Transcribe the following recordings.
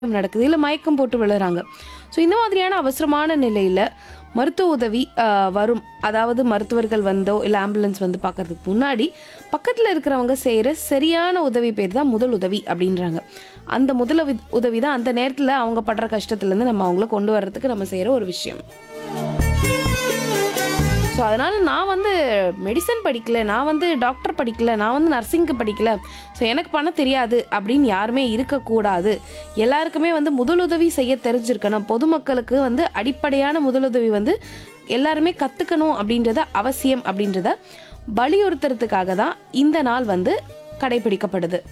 நடக்குது இல்லை மயக்கம் போட்டு விழுறாங்க ஸோ இந்த மாதிரியான அவசரமான நிலையில் மருத்துவ உதவி ஆஹ், வரும் அதாவது மருத்துவர்கள் வந்தோ இல்லை ஆம்புலன்ஸ் வந்து பார்க்கறதுக்கு முன்னாடி பக்கத்தில் இருக்கிறவங்க செய்கிற சரியான உதவி பேர் தான் முதல் உதவி அப்படின்றாங்க அந்த முதல் உதவி- உதவி தான் அந்த நேரத்தில் அவங்க படுற கஷ்டத்துலேருந்து நம்ம அவங்கள கொண்டு வர்றதுக்கு நம்ம செய்கிற ஒரு விஷயம் ஸோ அதனால் நான் வந்து மெடிசன் படிக்கல நான் வந்து டாக்டர் படிக்கல நான் வந்து நர்சிங்க்கு படிக்கல ஸோ எனக்கு பண்ண தெரியாது அப்படின்னு யாருமே இருக்கக்கூடாது எல்லாருக்குமே வந்து முதலுதவி செய்ய தெரிஞ்சிருக்கணும் பொதுமக்களுக்கு வந்து அடிப்படையான முதலுதவி வந்து எல்லாருமே கற்றுக்கணும் அப்படின்றத அவசியம் அப்படின்றத வலியுறுத்துறதுக்காக தான் இந்த நாள் வந்து கடைபிடிக்கப்படுது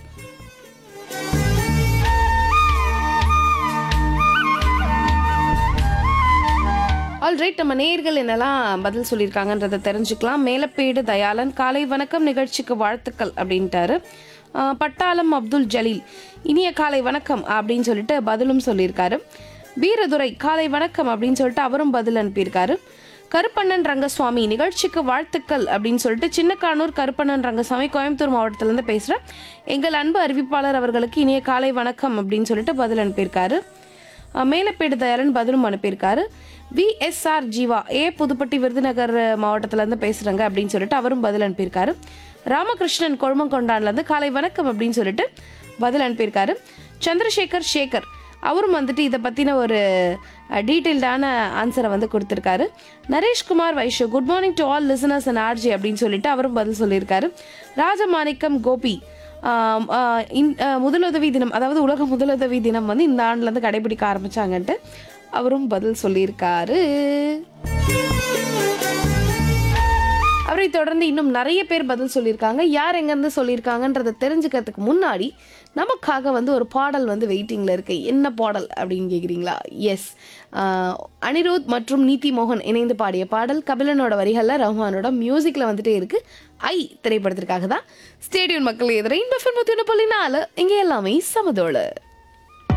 ஆல்ரைட் நம்ம நேயர்கள் என்னெல்லாம் பதில் சொல்லியிருக்காங்கன்றதை தெரிஞ்சுக்கலாம் மேலப்பேடு தயாளன் காலை வணக்கம் நிகழ்ச்சிக்கு வாழ்த்துக்கள் அப்படின்ட்டாரு ஆஹ் பட்டாளம் அப்துல் ஜலீல் இனிய காலை வணக்கம் அப்படின்னு சொல்லிட்டு பதிலும் சொல்லியிருக்காரு வீரதுரை காலை வணக்கம் அப்படின்னு சொல்லிட்டு அவரும் பதில் அனுப்பியிருக்காரு கருப்பண்ணன் ரங்கசுவாமி நிகழ்ச்சிக்கு வாழ்த்துக்கள் அப்படின்னு சொல்லிட்டு சின்னக்கானூர் கருப்பண்ணன் ரங்கசாமி கோயம்புத்தூர் மாவட்டத்திலேருந்து பேசுகிறேன் எங்கள் அன்பு அறிவிப்பாளர் அவர்களுக்கு இனிய காலை வணக்கம் அப்படின்னு சொல்லிட்டு பதில் அனுப்பியிருக்காரு அஹ் மேலப்பேடு தயாளன் பதிலும் அனுப்பியிருக்காரு விஎஸ்ஆர் ஜீவா ஏ புதுப்பட்டி விருதுநகர் மாவட்டத்திலேருந்து பேசுகிறாங்க அப்படின்னு சொல்லிட்டு அவரும் பதில் அனுப்பியிருக்காரு ராமகிருஷ்ணன் கொழுமங்கொண்டான்லேருந்து காலை வணக்கம் அப்படின்னு சொல்லிட்டு பதில் அனுப்பியிருக்காரு சந்திரசேகர் சேகர் அவரும் வந்துட்டு இதை பற்றின ஒரு டீட்டெயில்டான ஆன்சரை வந்து கொடுத்துருக்காரு Nareshkumar Vaishu good morning to all listeners and RJ அப்படின்னு சொல்லிட்டு அவரும் பதில் சொல்லியிருக்காரு ராஜமாணிக்கம் கோபி ஆம், ஆ, இந்- ஆ, முதலுதவி தினம் அதாவது உலக முதலுதவி தினம் வந்து இந்த ஆண்டுலேருந்து கடைபிடிக்க ஆரம்பிச்சாங்கன்ட்டு அவரும் பதில் சொல்லியிருக்காரு அவரை தொடர்ந்து இன்னும் நிறைய பேர் பதில் சொல்லியிருக்காங்க யார் எங்கேருந்து சொல்லியிருக்காங்கன்றதை தெரிஞ்சுக்கிறதுக்கு முன்னாடி நமக்காக வந்து ஒரு பாடல் வந்து வெயிட்டிங்கில் இருக்கு என்ன பாடல் அப்படின்னு கேட்குறீங்களா எஸ் அனிருத் மற்றும் நீதி மோகன் இணைந்து பாடிய பாடல் கபிலனோட வரிகளில் ரஹ்மானோட மியூசிக்கில் வந்துட்டே இருக்கு ஐ திரைப்படத்திற்காக தான் ஸ்டேடியம் மக்கள் எதிர இந்த ஃபில்ம் புள்ளி நாலு இங்கே எல்லாமே சமதோடு